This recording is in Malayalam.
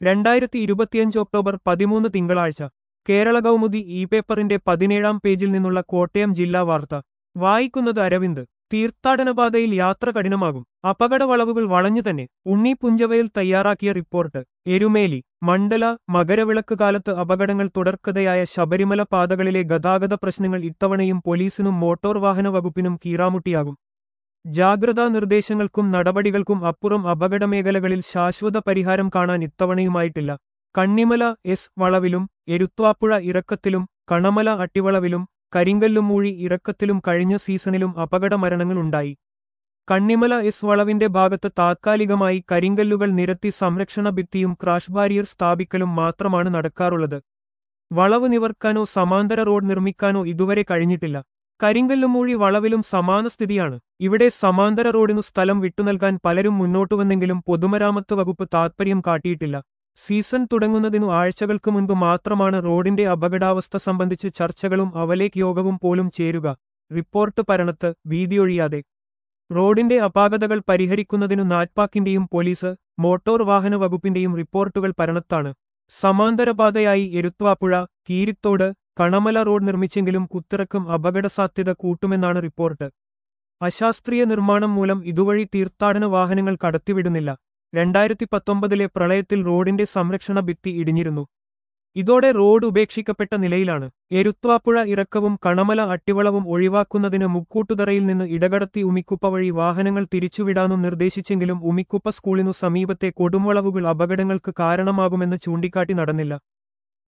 രണ്ടായിരത്തി ഇരുപത്തിയഞ്ച് ഒക്ടോബർ പതിമൂന്ന് തിങ്കളാഴ്ച കേരള കൗമുദി ഇ പേപ്പറിന്റെ പതിനേഴാം പേജിൽ നിന്നുള്ള കോട്ടയം ജില്ലാ വാർത്ത വായിക്കുന്നത് അരവിന്ദ് തീർത്ഥാടനപാതയിൽ യാത്ര കഠിനമാകും അപകടവളവുകൾ വളഞ്ഞു തന്നെ ഉണ്ണി പുഞ്ചവയിൽ തയ്യാറാക്കിയ റിപ്പോർട്ട് എരുമേലി മണ്ഡല മകരവിളക്ക് കാലത്ത് അപകടങ്ങൾ തുടർക്കഥയായ ശബരിമല പാതകളിലെ ഗതാഗത പ്രശ്നങ്ങൾ ഇത്തവണയും പോലീസിനും മോട്ടോർ വാഹന വകുപ്പിനും കീറാമുട്ടിയാകും ജാഗ്രതാ നിർദ്ദേശങ്ങൾക്കും നടപടികൾക്കും അപ്പുറം അപകടമേഖലകളിൽ ശാശ്വത പരിഹാരം കാണാൻ ഇത്തവണയുമായിട്ടില്ല കണ്ണിമല എസ് വളവിലും എരുത്വാപ്പുഴ ഇറക്കത്തിലും കണമല അട്ടിവളവിലും കരിങ്കല്ലുമൂഴി ഇറക്കത്തിലും കഴിഞ്ഞ സീസണിലും അപകട മരണങ്ങളുണ്ടായി കണ്ണിമല എസ് വളവിന്റെ ഭാഗത്ത് താത്കാലികമായി കരിങ്കല്ലുകൾ നിരത്തി സംരക്ഷണ ഭിത്തിയും ക്രാഷ് ബാരിയർ സ്ഥാപിക്കലും മാത്രമാണ് നടക്കാറുള്ളത് വളവ് നിവർക്കാനോ സമാന്തര റോഡ് നിർമ്മിക്കാനോ ഇതുവരെ കഴിഞ്ഞിട്ടില്ല കരിങ്കല്ലുമൂഴി വളവിലും സമാന സ്ഥിതിയാണ് ഇവിടെ സമാന്തര റോഡിനു സ്ഥലം വിട്ടുനൽകാൻ പലരും മുന്നോട്ടുവന്നെങ്കിലും പൊതുമരാമത്ത് വകുപ്പ് താത്പര്യം കാട്ടിയിട്ടില്ല സീസൺ തുടങ്ങുന്നതിനു ആഴ്ചകൾക്ക് മുൻപ് മാത്രമാണ് റോഡിന്റെ അപകടാവസ്ഥ സംബന്ധിച്ച് ചർച്ചകളും അവലേഖ് യോഗവും പോലും ചേരുക റിപ്പോർട്ട് പരണത്ത് വീതിയൊഴിയാതെ റോഡിന്റെ അപാകതകൾ പരിഹരിക്കുന്നതിനു നാറ്റ്പാക്കിന്റെയും പോലീസ് മോട്ടോർ വാഹന വകുപ്പിന്റെയും റിപ്പോർട്ടുകൾ പരണത്താണ് സമാന്തരപാതയായി എരുത്വാപ്പുഴ കീരിത്തോട് കണമല റോഡ് നിർമ്മിച്ചെങ്കിലും കുത്തിറക്കും അപകടസാധ്യത കൂട്ടുമെന്നാണ് റിപ്പോർട്ട് അശാസ്ത്രീയ നിർമ്മാണം മൂലം ഇതുവഴി തീർത്ഥാടന വാഹനങ്ങൾ കടത്തിവിടുന്നില്ല രണ്ടായിരത്തി പത്തൊമ്പതിലെ പ്രളയത്തിൽ റോഡിന്റെ സംരക്ഷണ ഭിത്തി ഇടിഞ്ഞിരുന്നു ഇതോടെ റോഡ് ഉപേക്ഷിക്കപ്പെട്ട നിലയിലാണ് എരുത്വാപ്പുഴ ഇറക്കവും കണമല അട്ടിവളവും ഒഴിവാക്കുന്നതിന് മുക്കൂട്ടുതറയിൽ നിന്ന് ഇടകടത്തി ഉമിക്കുപ്പ വഴി വാഹനങ്ങൾ തിരിച്ചുവിടാനും നിർദ്ദേശിച്ചെങ്കിലും ഉമിക്കുപ്പ സ്കൂളിനു സമീപത്തെ കൊടുംവളവുകൾ അപകടങ്ങൾക്ക് കാരണമാകുമെന്ന് ചൂണ്ടിക്കാട്ടി നടന്നില്ല